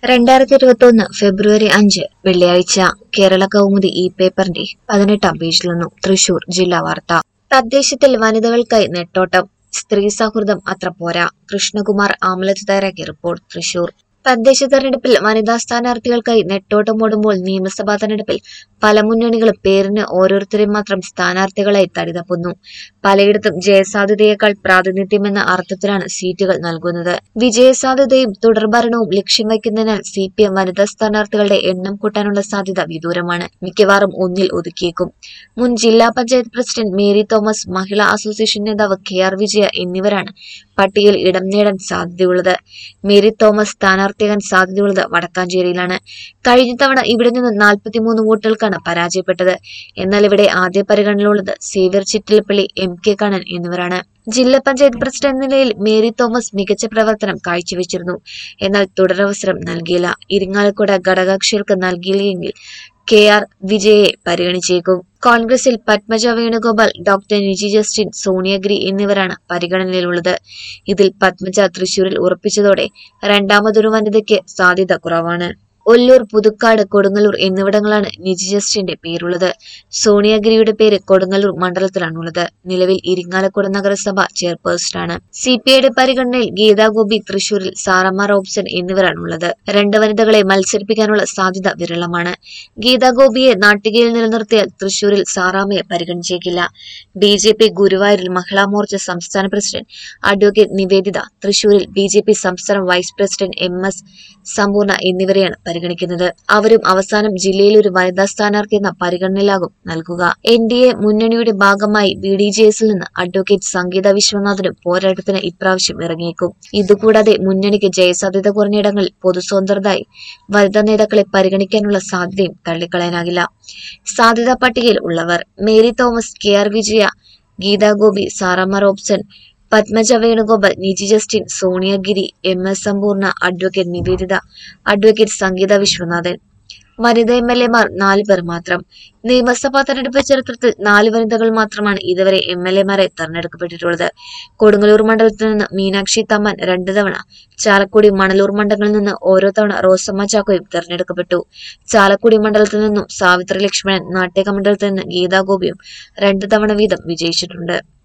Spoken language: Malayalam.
രണ്ടായിരത്തി ഇരുപത്തി ഒന്ന് ഫെബ്രുവരി അഞ്ച് വെള്ളിയാഴ്ച കേരള കൗമുദി ഈ പേപ്പറിന്റെ പതിനെട്ടാം പേജിൽ നിന്നും തൃശൂർ ജില്ലാ വാർത്ത തദ്ദേശത്തിൽ വനിതകൾക്കായി നെട്ടോട്ടം സ്ത്രീ സൗഹൃദം അത്ര പോരാ കൃഷ്ണകുമാർ ആമലത്ത് തയ്യാറാക്കിയ റിപ്പോർട്ട് തൃശൂർ തദ്ദേശ തെരഞ്ഞെടുപ്പിൽ വനിതാ സ്ഥാനാർത്ഥികൾക്കായി നെട്ടോട്ടം ഓടുമ്പോൾ നിയമസഭാ തെരഞ്ഞെടുപ്പിൽ പല മുന്നണികളും പേരിന് ഓരോരുത്തരെ മാത്രം സ്ഥാനാർത്ഥികളായി തടിതപ്പുന്നു പലയിടത്തും ജയസാധ്യതയേക്കാൾ പ്രാതിനിധ്യമെന്ന അർത്ഥത്തിലാണ് സീറ്റുകൾ നൽകുന്നത് വിജയസാധ്യതയും തുടർഭരണവും ലക്ഷ്യം വയ്ക്കുന്നതിനാൽ സി പി എം വനിതാ സ്ഥാനാർത്ഥികളുടെ എണ്ണം കൂട്ടാനുള്ള സാധ്യത വിദൂരമാണ് മിക്കവാറും ഒന്നിൽ ഒതുക്കിയേക്കും മുൻ ജില്ലാ panchayat president Mary Thomas Mahila association നേതാവ് കെ ആർ വിജയ എന്നിവരാണ് പട്ടികയിൽ ഇടം നേടാൻ സാധ്യതയുള്ളത് മേരി തോമസ് സ്ഥാനാർത്ഥിയാകാൻ സാധ്യതയുള്ളത് വടക്കാഞ്ചേരിയിലാണ് കഴിഞ്ഞ തവണ ഇവിടെ നിന്ന് നാൽപ്പത്തിമൂന്ന് വോട്ടുകൾക്കാണ് പരാജയപ്പെട്ടത് എന്നാൽ ഇവിടെ ആദ്യ പരിഗണനയിലുള്ളത് Xavier Chittilappally M K Kannan എന്നിവരാണ് ജില്ലാ പഞ്ചായത്ത് പ്രസിഡന്റ് എന്ന നിലയിൽ മേരി തോമസ് മികച്ച പ്രവർത്തനം കാഴ്ചവെച്ചിരുന്നു എന്നാൽ തുടരവസരം നൽകിയില്ല ഇരിങ്ങാലക്കുട ഘടകകക്ഷികൾക്ക് നൽകിയില്ലെങ്കിൽ കെ ആർ വിജയെ പരിഗണിച്ചേക്കും കോൺഗ്രസിൽ പത്മജ വേണുഗോപാൽ ഡോക്ടർ നിജി ജസ്റ്റിൻ സോണിയഗിരി എന്നിവരാണ് പരിഗണനയിലുള്ളത് ഇതിൽ പത്മജ തൃശൂരിൽ ഉറപ്പിച്ചതോടെ രണ്ടാമതൊരു വനിതയ്ക്ക് സാധ്യത കുറവാണ് ഒല്ലൂർ പുതുക്കാട് കൊടുങ്ങല്ലൂർ എന്നിവിടങ്ങളാണ് നിജി ജസ്റ്റിന്റെ പേരുള്ളത് സോണിയഗിരിയുടെ പേര് കൊടുങ്ങല്ലൂർ മണ്ഡലത്തിലാണുള്ളത് നിലവിൽ ഇരിങ്ങാലക്കുട നഗരസഭ ചെയർപേഴ്സണാണ് സി പി ഐയുടെ പരിഗണനയിൽ ഗീതാ ഗോപി തൃശൂരിൽ സാറമ്മ റോബ്സൺ എന്നിവരാണുള്ളത് രണ്ട് വനിതകളെ മത്സരിപ്പിക്കാനുള്ള സാധ്യത വിരളമാണ് ഗീതാ ഗോപിയെ നാട്ടികയിൽ നിലനിർത്തിയാൽ തൃശൂരിൽ സാറാമയെ പരിഗണിച്ചേക്കില്ല ബി ജെ പി ഗുരുവായൂരിൽ മഹിളാ മോർച്ച സംസ്ഥാന പ്രസിഡന്റ് അഡ്വക്കേറ്റ് നിവേദിത തൃശൂരിൽ ബി ജെ പി സംസ്ഥാന vice president M S Sampoorna എന്നിവരെയാണ് പരിഗണിക്കുന്നത് അവരും അവസാനം ജില്ലയിൽ ഒരു വനിതാ സ്ഥാനാർത്ഥി എന്ന പരിഗണനയിലാകും നൽകുക എൻ ഡി എ മുന്നണിയുടെ ഭാഗമായി ബി ഡി ജെ എസിൽ നിന്ന് അഡ്വക്കേറ്റ് സംഗീത വിശ്വനാഥനും പോരാട്ടത്തിന് ഇപ്രാവശ്യം ഇറങ്ങിയേക്കും ഇതുകൂടാതെ മുന്നണിക്ക് ജയസാധ്യത കുറഞ്ഞയിടങ്ങളിൽ പൊതുസ്വതന്ത്രതായി വനിതാ നേതാക്കളെ പരിഗണിക്കാനുള്ള സാധ്യതയും തള്ളിക്കളയാനാകില്ല സാധ്യതാ പട്ടികയിൽ ഉള്ളവർ Mary Thomas K R Vijaya Geetha Gopi Saramma Robson Padmaja Venugopal Niji Justin Soniyagiri M S Sampoorna advocate Niveditha advocate Sangeetha Viswanathan വനിതാ എം എൽ എമാർ നാല് പേർ മാത്രം നിയമസഭാ തെരഞ്ഞെടുപ്പ് ചരിത്രത്തിൽ നാല് വനിതകൾ മാത്രമാണ് ഇതുവരെ എം എൽ എമാരെ തെരഞ്ഞെടുക്കപ്പെട്ടിട്ടുള്ളത് കൊടുങ്ങല്ലൂർ മണ്ഡലത്തിൽ നിന്ന് മീനാക്ഷി തമ്മൻ രണ്ടു തവണ ചാലക്കുടി മണലൂർ മണ്ഡലങ്ങളിൽ നിന്ന് ഓരോ തവണ റോസമ്മ ചാക്കോയും തെരഞ്ഞെടുക്കപ്പെട്ടു ചാലക്കുടി മണ്ഡലത്തിൽ നിന്നും സാവിത്രി ലക്ഷ്മണൻ നാട്ടിക മണ്ഡലത്തിൽ നിന്ന് ഗീതാ ഗോപിയും രണ്ടു തവണ വീതം വിജയിച്ചിട്ടുണ്ട്